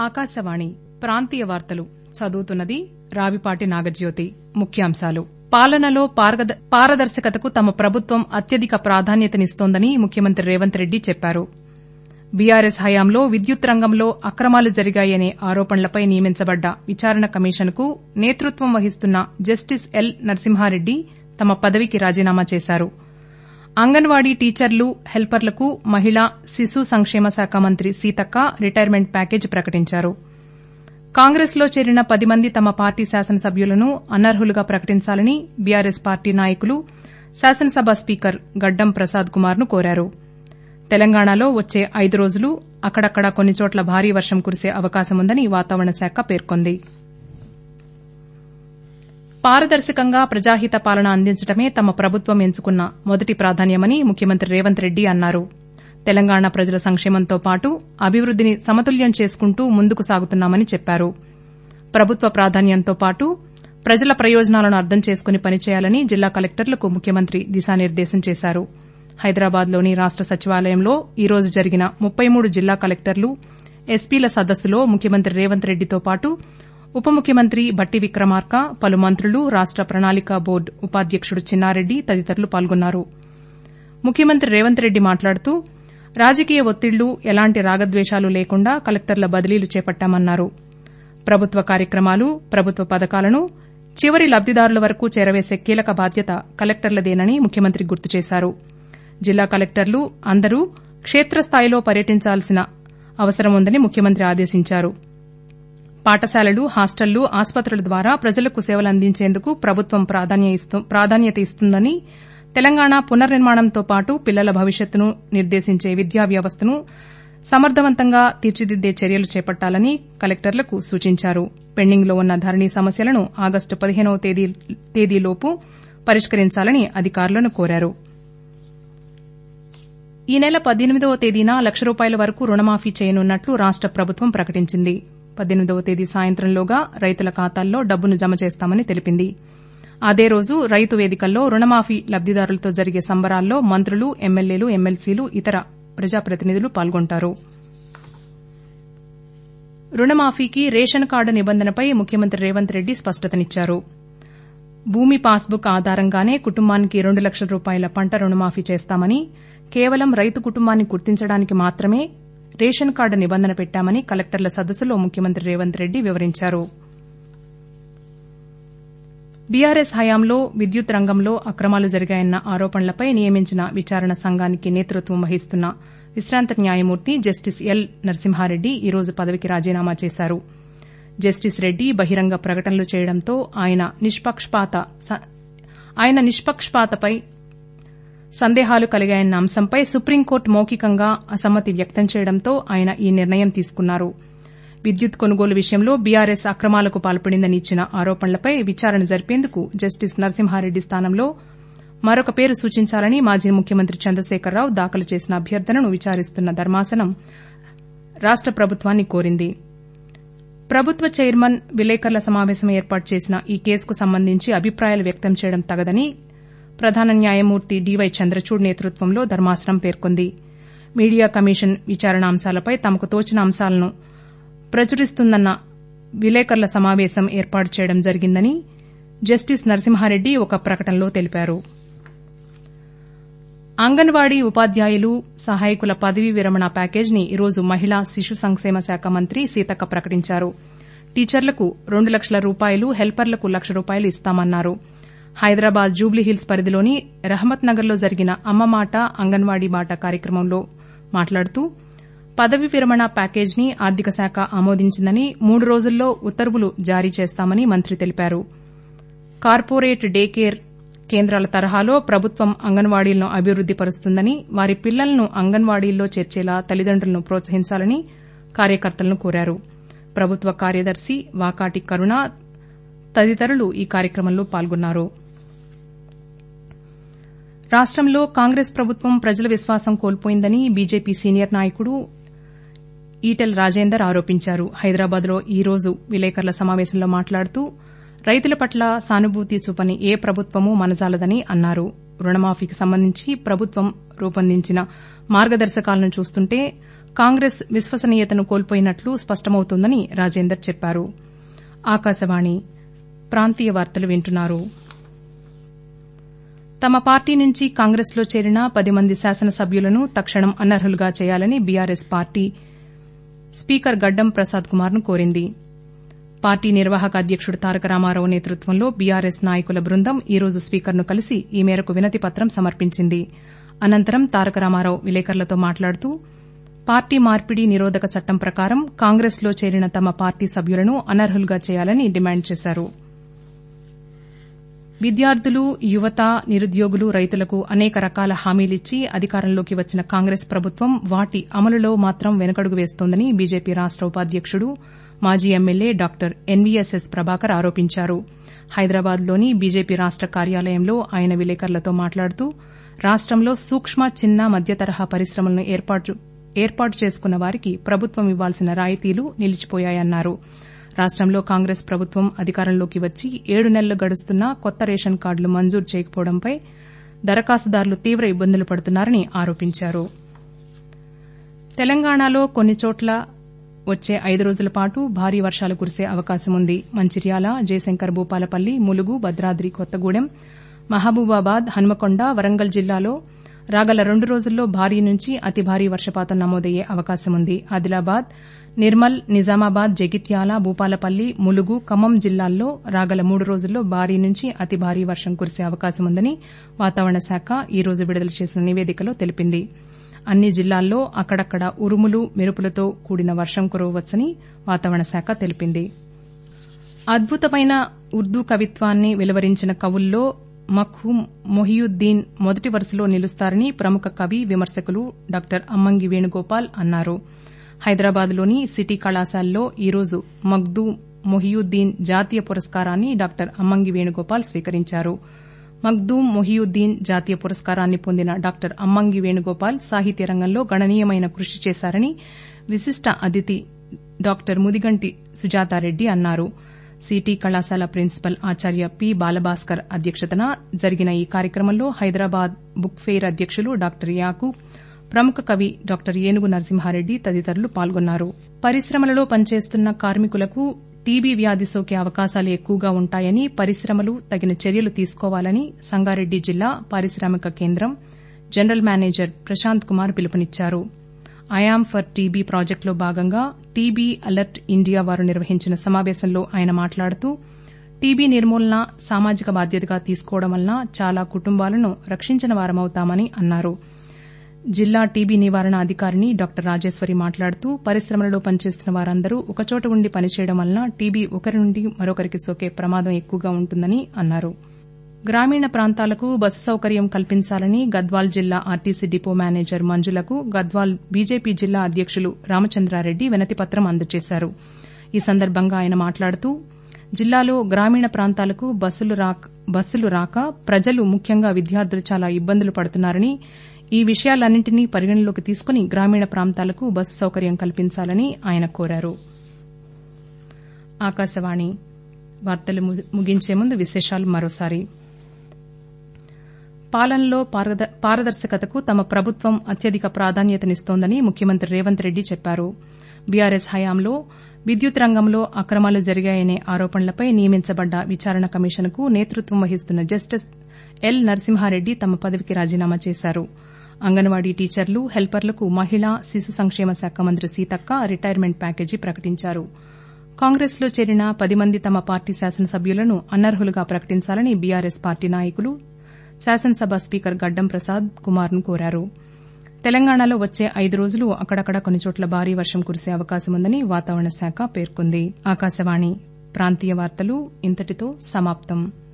ఆకాశవాణి ప్రాంతీయ వార్తలు చదువుతున్నది రావిపాటి నాగజ్యోతి ముఖ్యాంశాలు పాలనలో పారదర్శకతకు తమ ప్రభుత్వం అత్యధిక ప్రాధాన్యతనిస్తోందని ముఖ్యమంత్రి రేవంత్ రెడ్డి చెప్పారు బీఆర్ఎస్ హయాంలో విద్యుత్ రంగంలో అక్రమాలు జరిగాయనే ఆరోపణలపై నియమించబడ్డ విచారణ కమిషన్కు నేతృత్వం వహిస్తున్న జస్టిస్ ఎల్ నరసింహారెడ్డి తమ పదవికి రాజీనామా చేశారు అంగన్వాడీ టీచర్లు హెల్పర్లకు మహిళా శిశు సంక్షేమ శాఖ మంత్రి సీతక్క రిటైర్మెంట్ ప్యాకేజీ ప్రకటించారు కాంగ్రెస్లో చేరిన పది మంది తమ పార్టీ శాసనసభ్యులను అనర్హులుగా ప్రకటించాలని బీఆర్ఎస్ పార్టీ నాయకులు శాసనసభ స్పీకర్ గడ్డం ప్రసాద్ కుమార్ను కోరారు తెలంగాణలో వచ్చే ఐదు రోజులు అక్కడక్కడా కొన్ని చోట్ల భారీ వర్షం కురిసే అవకాశముందని వాతావరణ శాఖ పేర్కొంది పారదర్శకంగా ప్రజాహిత పాలన అందించడమే తమ ప్రభుత్వం ఎంచుకున్న మొదటి ప్రాధాన్యమని ముఖ్యమంత్రి రేవంత్ రెడ్డి అన్నారు తెలంగాణ ప్రజల సంక్షేమంతో పాటు అభివృద్దిని సమతుల్యం చేసుకుంటూ ముందుకు సాగుతున్నామని చెప్పారు ప్రభుత్వ ప్రాధాన్యంతో పాటు ప్రజల ప్రయోజనాలను అర్థం చేసుకుని పనిచేయాలని జిల్లా కలెక్టర్లకు ముఖ్యమంత్రి దిశానిర్దేశం చేశారు హైదరాబాద్లోని రాష్ట సచివాలయంలో ఈ రోజు జరిగిన ముప్పై మూడు జిల్లా కలెక్టర్లు ఎస్పీల సదస్సులో ముఖ్యమంత్రి రేవంత్ రెడ్డితో పాటు ఉప ముఖ్యమంత్రి బట్టి విక్రమార్క పలు మంత్రులు రాష్ట ప్రణాళికా బోర్డు ఉపాధ్యకుడు చిన్నారెడ్డి తదితరులు పాల్గొన్నారు ముఖ్యమంత్రి రేవంత్ రెడ్డి మాట్లాడుతూ రాజకీయ ఒత్తిళ్లు ఎలాంటి రాగద్వేషాలు లేకుండా కలెక్టర్ల బదిలీలు చేపట్టామన్నారు ప్రభుత్వ కార్యక్రమాలు ప్రభుత్వ పథకాలను చివరి లబ్దిదారుల వరకు చేరవేసే కీలక బాధ్యత కలెక్టర్లదేనని ముఖ్యమంత్రి గుర్తు చేశారు జిల్లా కలెక్టర్లు అందరూ క్షేత్రస్థాయిలో పర్యటించాల్సిన అవసరం ఉందని ముఖ్యమంత్రి ఆదేశించారు పాఠశాలలు హాస్టళ్లు ఆసుపత్రుల ద్వారా ప్రజలకు సేవలందించేందుకు ప్రభుత్వం ప్రాధాన్యత ఇస్తుందని తెలంగాణ పునర్నిర్మాణంతో పాటు పిల్లల భవిష్యత్తును నిర్దేశించే విద్యా వ్యవస్థను సమర్థవంతంగా తీర్చిదిద్దే చర్యలు చేపట్టాలని కలెక్టర్లకు సూచించారు పెండింగ్లో ఉన్న ధరణి సమస్యలను ఆగస్టు పదిహేనవ తేదీలోపు పరిష్కరించాలని అధికారులను కోరారు ఈ నెల పద్దెనిమిదవ తేదీన లక్ష రూపాయల వరకు రుణమాఫీ చేయనున్నట్లు రాష్ట ప్రభుత్వం ప్రకటించింది పద్దెనిమిదవ తేదీ సాయంత్రంలోగా రైతుల ఖాతాల్లో డబ్బును జమ చేస్తామని తెలిపింది అదే రోజు రైతు వేదికల్లో రుణమాఫీ లబ్దిదారులతో జరిగే సంబరాల్లో మంత్రులు ఎమ్మెల్యేలు ఎమ్మెల్సీలు ఇతర ప్రజాప్రతినిధులు పాల్గొంటారు రుణమాఫీకి రేషన్ కార్డు నిబంధనపై ముఖ్యమంత్రి రేవంత్ రెడ్డి స్పష్టతనిచ్చారు భూమి పాస్బుక్ ఆధారంగానే కుటుంబానికి రెండు లక్షల రూపాయల పంట రుణమాఫీ చేస్తామని కేవలం రైతు కుటుంబాన్ని గుర్తించడానికి మాత్రమే రేషన్ కార్డు నిబంధన పెట్టామని కలెక్టర్ల సదస్సులో ముఖ్యమంత్రి రేవంత్ రెడ్డి వివరించారు బీఆర్ఎస్ హయాంలో విద్యుత్ రంగంలో అక్రమాలు జరిగాయన్న ఆరోపణలపై నియమించిన విచారణ సంఘానికి నేతృత్వం వహిస్తున్న విశ్రాంత న్యాయమూర్తి జస్టిస్ ఎల్ నరసింహారెడ్డి ఈ రోజు పదవికి రాజీనామా చేశారు జస్టిస్ రెడ్డి బహిరంగ ప్రకటనలు చేయడంతో ఆయన నిష్పక్షపాతపై సందేహాలు కలిగాయన్న అంశంపై సుప్రీంకోర్టు మౌఖికంగా అసమ్మతి వ్యక్తం చేయడంతో ఆయన ఈ నిర్ణయం తీసుకున్నారు విద్యుత్ కొనుగోలు విషయంలో బీఆర్ఎస్ అక్రమాలకు పాల్పడిందని ఇచ్చిన ఆరోపణలపై విచారణ జరిపేందుకు జస్టిస్ నరసింహారెడ్డి స్థానంలో మరొక పేరు సూచించాలని మాజీ ముఖ్యమంత్రి చంద్రశేఖరరావు దాఖలు చేసిన అభ్యర్థనను విచారిస్తున్న ధర్మాసనం రాష్ట ప్రభుత్వాన్ని కోరింది ప్రభుత్వ చైర్మన్ విలేకరుల సమావేశం ఏర్పాటు చేసిన ఈ కేసుకు సంబంధించి అభిప్రాయాలు వ్యక్తం చేయడం తగదని ప్రధాన న్యాయమూర్తి డీవై చంద్రచూడ్ నేతృత్వంలో ధర్మాసనం పేర్కొంది మీడియా కమిషన్ విచారణ అంశాలపై తమకు తోచిన అంశాలను ప్రచురిస్తుందన్న విలేకరుల సమావేశం ఏర్పాటు చేయడం జరిగిందని జస్టిస్ నరసింహారెడ్డి ఒక ప్రకటనలో తెలిపారు అంగన్వాడీ ఉపాధ్యాయులు సహాయకుల పదవీ విరమణ ప్యాకేజీని ఈరోజు మహిళా శిశు సంక్షేమ శాఖ మంత్రి సీతక్క ప్రకటించారు టీచర్లకు రెండు లక్షల రూపాయలు హెల్పర్లకు లక్ష రూపాయలు ఇస్తామన్నారు హైదరాబాద్ జూబ్లీహిల్స్ పరిధిలోని రహమత్ నగర్లో జరిగిన అమ్మ మాట అంగన్వాడీ బాట కార్యక్రమంలో మాట్లాడుతూ పదవీ విరమణ ప్యాకేజీని ఆర్థిక శాఖ ఆమోదించిందని మూడు రోజుల్లో ఉత్తర్వులు జారీ చేస్తామని మంత్రి తెలిపారు కార్పొరేట్ డే కేర్ కేంద్రాల తరహాలో ప్రభుత్వం అంగన్వాడీలను అభివృద్ది పరుస్తుందని వారి పిల్లలను అంగన్వాడీల్లో చేర్చేలా తల్లిదండ్రులను ప్రోత్సహించాలని కార్యకర్తలను కోరారు ప్రభుత్వ కార్యదర్శి వాకాటి కరుణ తదితరులు ఈ కార్యక్రమంలో పాల్గొన్నారు రాష్టంలో కాంగ్రెస్ ప్రభుత్వం ప్రజల విశ్వాసం కోల్పోయిందని బీజేపీ సీనియర్ నాయకుడు ఈటెల రాజేందర్ ఆరోపించారు హైదరాబాద్లో ఈ రోజు విలేకరుల సమావేశంలో మాట్లాడుతూ రైతుల పట్ల సానుభూతి చూపని ఏ ప్రభుత్వమూ మనజాలదని అన్నారు రుణమాఫీకి సంబంధించి ప్రభుత్వం రూపొందించిన మార్గదర్శకాలను చూస్తుంటే కాంగ్రెస్ విశ్వసనీయతను కోల్పోయినట్లు స్పష్టమవుతోందని రాజేందర్ చెప్పారు ఆకాశవాణి ప్రాంతీయ వార్తలు వింటున్నారు తమ పార్టీ నుంచి కాంగ్రెస్లో చేరిన పది మంది శాసనసభ్యులను తక్షణం అనర్హులుగా చేయాలని బీఆర్ఎస్ పార్టీ స్పీకర్ గడ్డం ప్రసాద్ కుమార్ను కోరింది పార్టీ నిర్వాహక అధ్యకుడు తారక రామారావు నేతృత్వంలో బీఆర్ఎస్ నాయకుల బృందం ఈ రోజు స్పీకర్ను కలిసి ఈ మేరకు వినతిపత్రం సమర్పించింది అనంతరం తారక రామారావు విలేకరులతో మాట్లాడుతూ పార్టీ మార్పిడి నిరోధక చట్టం ప్రకారం కాంగ్రెస్లో చేరిన తమ పార్టీ సభ్యులను అనర్హులుగా చేయాలని డిమాండ్ చేశారు విద్యార్థులు యువత నిరుద్యోగులు రైతులకు అనేక రకాల హామీలిచ్చి అధికారంలోకి వచ్చిన కాంగ్రెస్ ప్రభుత్వం వాటి అమలులో మాత్రం వెనకడుగు వేస్తోందని బీజేపీ రాష్ట ఉపాధ్యకుడు మాజీ ఎమ్మెల్యే డాక్టర్ ఎన్వీఎస్ఎస్ ప్రభాకర్ ఆరోపించారు హైదరాబాద్లోని బీజేపీ రాష్ట కార్యాలయంలో ఆయన విలేకరులతో మాట్లాడుతూ రాష్టంలో సూక్ష్మ చిన్న మధ్య తరహా పరిశ్రమలను ఏర్పాటు చేసుకున్న వారికి ప్రభుత్వం ఇవ్వాల్సిన రాయితీలు నిలిచిపోయాయన్నారు రాష్టంలో కాంగ్రెస్ ప్రభుత్వం అధికారంలోకి వచ్చి ఏడు నెలలు గడుస్తున్నా కొత్త రేషన్ కార్డులు మంజూరు చేయకపోవడంపై దరఖాస్తుదారులు తీవ్ర ఇబ్బందులు పడుతున్నారని ఆరోపించారు తెలంగాణలో కొన్ని చోట్ల వచ్చే ఐదు రోజుల పాటు భారీ వర్షాలు కురిసే అవకాశం ఉంది మంచిర్యాల జయశంకర్ భూపాలపల్లి ములుగు భద్రాద్రి కొత్తగూడెం మహబూబాబాద్ హన్మకొండ వరంగల్ జిల్లాలో రాగల రెండు రోజుల్లో భారీ నుంచి అతి భారీ వర్షపాతం నమోదయ్యే అవకాశం ఉంది ఆదిలాబాద్ నిర్మల్ నిజామాబాద్ జగిత్యాల భూపాలపల్లి ములుగు ఖమ్మం జిల్లాల్లో రాగల మూడు రోజుల్లో భారీ నుంచి అతి భారీ వర్షం కురిసే అవకాశం ఉందని వాతావరణ శాఖ ఈ రోజు విడుదల చేసిన నివేదికలో తెలిపింది అన్ని జిల్లాల్లో అక్కడక్కడ ఉరుములు మెరుపులతో కూడిన వర్షం కురవవచ్చని వాతావరణ శాఖ తెలిపింది అద్భుతమైన ఉర్దూ కవిత్వాన్ని వెలువరించిన కవుల్లో మఖ్హూమ్ మొహియుద్దీన్ మొదటి వరుసలో నిలుస్తారని ప్రముఖ కవి విమర్శకులు డాక్టర్ అమ్మంగి వేణుగోపాల్ అన్నారు హైదరాబాద్లోని సిటీ కళాశాలలో ఈరోజు మగ్దూమ్ మొహియుద్దీన్ జాతీయ పురస్కారాన్ని డాక్టర్ అమ్మంగి వేణుగోపాల్ స్వీకరించారు మగ్దూమ్ మొహియుద్దీన్ జాతీయ పురస్కారాన్ని పొందిన డాక్టర్ అమ్మంగి వేణుగోపాల్ సాహిత్య రంగంలో గణనీయమైన కృషి చేశారని విశిష్ట అతిథి డాక్టర్ ముదిగంటి సుజాతారెడ్డి అన్నారు సిటీ కళాశాల ప్రిన్సిపల్ ఆచార్య పి బాలభాస్కర్ అధ్యక్షతన జరిగిన ఈ కార్యక్రమంలో హైదరాబాద్ బుక్ ఫెయిర్ అధ్యకులు డాక్టర్ యాకూబ్ ప్రముఖ కవి డాక్టర్ ఏనుగు నరసింహారెడ్డి తదితరులు పాల్గొన్నారు పరిశ్రమలలో పనిచేస్తున్న కార్మికులకు టీబీ వ్యాధి సోకే అవకాశాలు ఎక్కువగా ఉంటాయని పరిశ్రమలు తగిన చర్యలు తీసుకోవాలని సంగారెడ్డి జిల్లా పారిశ్రామిక కేంద్రం జనరల్ మేనేజర్ ప్రశాంత్ కుమార్ పిలుపునిచ్చారు ఐయామ్ ఫర్ టీబీ ప్రాజెక్టులో భాగంగా టీబీ అలర్ట్ ఇండియా వారు నిర్వహించిన సమావేశంలో ఆయన మాట్లాడుతూ టీబీ నిర్మూలన సామాజిక బాధ్యతగా తీసుకోవడం వలన చాలా కుటుంబాలను రక్షించిన వారమవుతామని అన్నారు జిల్లా టీబీ నివారణ అధికారిని డాక్టర్ రాజేశ్వరి మాట్లాడుతూ పరిశ్రమలలో పనిచేస్తున్న వారందరూ ఒకచోట ఉండి పనిచేయడం వలన టీబీ ఒకరి నుండి మరొకరికి సోకే ప్రమాదం ఎక్కువగా ఉంటుందని అన్నారు గ్రామీణ ప్రాంతాలకు బస్సు సౌకర్యం కల్పించాలని గద్వాల్ జిల్లా ఆర్టీసీ డిపో మేనేజర్ మంజులకు గద్వాల్ బీజేపీ జిల్లా అధ్యకులు రామచంద్రారెడ్డి వినతిపత్రం అందజేశారు ఈ సందర్భంగా ఆయన మాట్లాడుతూ జిల్లాలో గ్రామీణ ప్రాంతాలకు బస్సులు రాక ప్రజలు ముఖ్యంగా విద్యార్థులు చాలా ఇబ్బందులు పడుతున్నారని ఈ విషయాలన్నింటినీ పరిగణలోకి తీసుకుని గ్రామీణ ప్రాంతాలకు బస్సు సౌకర్యం కల్పించాలని ఆయన కోరారు ఆకాశవాణి వార్తలు ముగించే ముందు విశేషాలు మరోసారి పాలనలో పారదర్శకతకు తమ ప్రభుత్వం అత్యధిక ప్రాధాన్యతనిస్తోందని ముఖ్యమంత్రి రేవంత్ రెడ్డి చెప్పారు బీఆర్ఎస్ హయాంలో విద్యుత్ రంగంలో అక్రమాలు జరిగాయనే ఆరోపణలపై నియమించబడ్డ విచారణ కమిషన్కు నేతృత్వం వహిస్తున్న జస్టిస్ ఎల్ నరసింహారెడ్డి తమ పదవికి రాజీనామా చేశారు అంగన్వాడీ టీచర్లు హెల్పర్లకు మహిళా శిశు సంక్షేమ శాఖ మంత్రి సీతక్క రిటైర్మెంట్ ప్యాకేజీ ప్రకటించారు కాంగ్రెస్లో చేరిన పది మంది తమ పార్టీ శాసనసభ్యులను అనర్హులుగా ప్రకటించాలని బీఆర్ఎస్ పార్టీ నాయకులు శాసనసభ స్పీకర్ గడ్డం ప్రసాద్ కుమార్ను కోరారు తెలంగాణలో వచ్చే ఐదు రోజులు అక్కడక్కడ కొన్ని చోట్ల భారీ వర్షం కురిసే అవకాశం ఉందని వాతావరణ శాఖ పేర్కొంది ఆకాశవాణి ప్రాంతీయ వార్తలు ఇంతటితో సమాప్తం